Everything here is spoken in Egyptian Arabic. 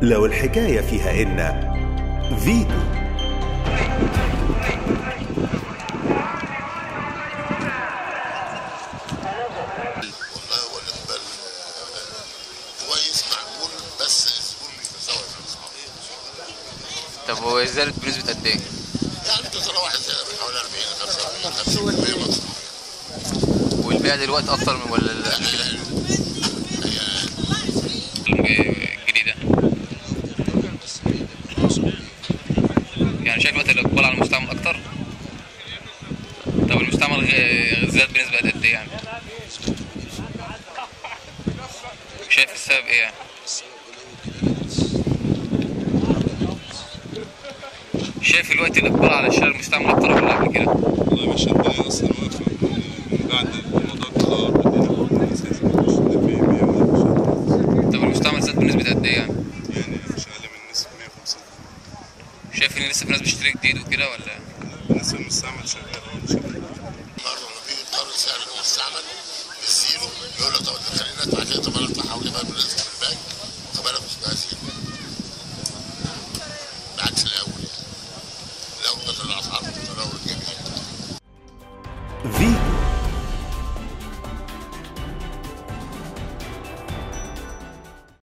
لو الحكاية فيها إن فيتو والله هو الاقبال كويس معقول بس الزبون مش مساوي في الاسعار طب هو زادت بنسبة قد ايه؟ يعني تتراوح من حوالي 40 45 50% مصر والبيع دلوقتي أكتر من ولا لا؟ الجديدة يعني شايف دلوقتي الإقبال على المستعمل أكتر؟ طب المستعمل غ- زاد بنسبة قد ايه يعني؟ شايف السبب ايه يعني؟ شايف الوقت الإقبال على الشارع المستعمل أكتر ولا قبل كده؟ والله مش الدنيا اصلا واقفه من بعد الموضوع كله الدنيا اساسا مش لا في بيع ولا مش طب المستعمل زاد بنسبة قد ايه يعني؟ يعني مش اقل من نسبه 150 شايف ان لسه في ناس بتشتري جديد وكده ولا بالنسبه للمستعمل شغال اه مش شغال برضه لما بيجي يقارن سعر المستعمل بالزيرو يقول له طب انت خلينا ندفع كده طب انا اطلع حوالي بقى بالنسبه للبنك خد بالك مش بقى زيرو بعكس الاول يعني الاول كانت الاسعار بتتراوح جميل فيتو